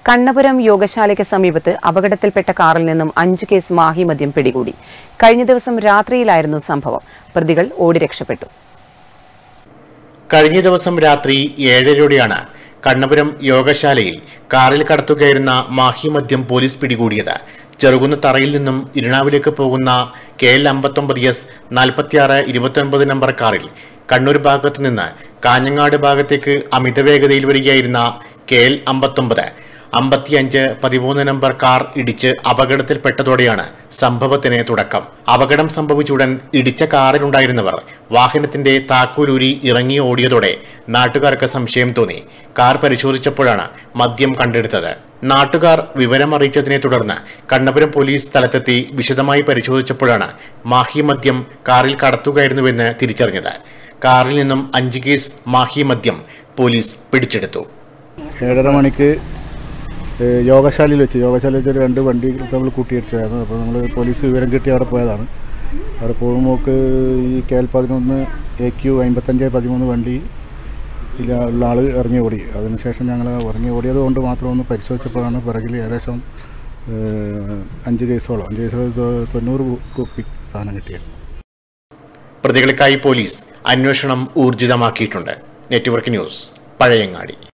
കണ്ണപുരം യോഗശാലയ്ക്ക് സമീപത്ത് അപകടത്തിൽപ്പെട്ട കാറിൽ നിന്നും അഞ്ച് കേസ് മാഹി മദ്യം പിടികൂടി കഴിഞ്ഞ ദിവസം രാത്രിയിലായിരുന്നു സംഭവം പ്രതികൾ ഓടി രക്ഷപ്പെട്ടു കഴിഞ്ഞ ദിവസം രാത്രി ഏഴരയോടെയാണ് കണ്ണപുരം യോഗശാലയിൽ കാറിൽ കടത്തുകയായിരുന്ന മാഹി മദ്യം പോലീസ് പിടികൂടിയത് ചെറുകുന്ന് തറയിൽ നിന്നും ഇരിണാവിലേക്ക് പോകുന്ന കെ എൽ അമ്പത്തൊമ്പത് എസ് നാൽപ്പത്തിയാറ് ഇരുപത്തൊൻപത് നമ്പർ കാറിൽ കണ്ണൂർ ഭാഗത്തു നിന്ന് കാഞ്ഞങ്ങാട് ഭാഗത്തേക്ക് അമിത വേഗതയിൽ വരികയായിരുന്ന കെ എൽ അമ്പത്തൊമ്പത് അമ്പത്തിയഞ്ച് പതിമൂന്ന് നമ്പർ കാർ ഇടിച്ച് അപകടത്തിൽപ്പെട്ടതോടെയാണ് സംഭവത്തിന് തുടക്കം അപകടം സംഭവിച്ചുടൻ ഇടിച്ച കാറിലുണ്ടായിരുന്നവർ വാഹനത്തിന്റെ താക്കോലൂരി ഇറങ്ങി ഓടിയതോടെ നാട്ടുകാർക്ക് സംശയം തോന്നി കാർ പരിശോധിച്ചപ്പോഴാണ് മദ്യം കണ്ടെടുത്തത് നാട്ടുകാർ വിവരമറിയിച്ചതിനെ തുടർന്ന് കണ്ണപുരം പോലീസ് സ്ഥലത്തെത്തി വിശദമായി പരിശോധിച്ചപ്പോഴാണ് മാഹി മദ്യം കാറിൽ കടത്തുകയായിരുന്നുവെന്ന് തിരിച്ചറിഞ്ഞത് കാറിൽ നിന്നും അഞ്ച് കേസ് മാഹി മദ്യം പോലീസ് പിടിച്ചെടുത്തു ഏഴര മണിക്ക് ഏഹ്, യോഗശാലയിൽ വെച്ച് യോഗശാലയിൽ വെച്ച് ഒരു രണ്ട് വണ്ടി നമ്മൾ കൂട്ടിയിടിച്ചതായിരുന്നു അപ്പോൾ നമ്മൾ പോലീസ് വിവരം കിട്ടി അവിടെ പോയതാണ് അവിടെ പോകുമ്പോൾ ഈ കെ എൽ പതിനൊന്ന് എ ക്യു അമ്പത്തഞ്ച് പതിമൂന്ന് വണ്ടി ഇതിൽ ഉള്ള ആൾ ഇറങ്ങി ഓടി അതിനുശേഷം ഞങ്ങൾ ഇറങ്ങി ഓടിയത് കൊണ്ട് മാത്രം ഒന്ന് പരിശോധിച്ചപ്പോഴാണ് പിറകിൽ ഏകദേശം ഏഹ്, അഞ്ച് കേസോളം അഞ്ച് കേസോളം തൊ- തൊണ്ണൂറ് കുപ്പി സാധനം കിട്ടിയത് പ്രതികൾക്കായി പോലീസ് അന്വേഷണം ഊർജിതമാക്കിയിട്ടുണ്ട് നെറ്റ്വർക്ക് ന്യൂസ് പഴയങ്ങാടി